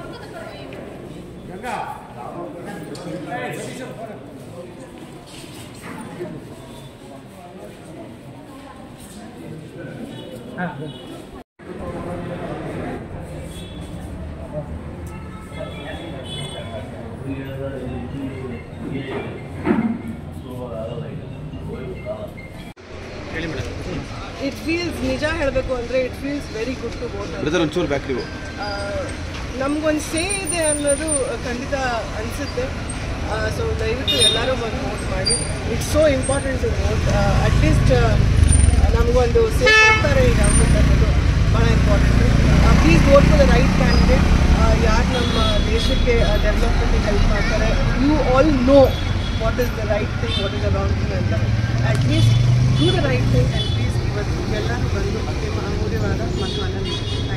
it feels ನಿಜ ಹೇಳಬೇಕು ಅಂದರೆ it feels very good to vote brother ಒಂಚೂರು ಬ್ಯಾಕ್ ನೀವು ನಮಗೊಂದು ಸೇ ಇದೆ ಅನ್ನೋದು ಖಂಡಿತ ಅನಿಸುತ್ತೆ ಸೊ ದಯವಿಟ್ಟು ಎಲ್ಲರೂ ಬಂದು ವೋಟ್ ಮಾಡಿ it's so important to vote at least ನಮಗೊಂದು ಸೇ ಕೊಡ್ತಾರೆ ಈಗ ಗೌರ್ಮೆಂಟ್ ಅನ್ನೋದು ಭಾಳ important please vote for the right candidate ಯಾರು ನಮ್ಮ ದೇಶಕ್ಕೆ ಡೆವಲಪ್ಮೆಂಟಿಗೆ ಹೆಲ್ಪ್ ಮಾಡ್ತಾರೆ you all know what is the right thing what is the wrong thing ಅಂತ at least do the right thing and please ಇವತ್ತು ಎಲ್ಲರೂ ಬಂದು ನಿಮ್ಮ ಅಮೂಲ್ಯವಾದ ಮತ್ತು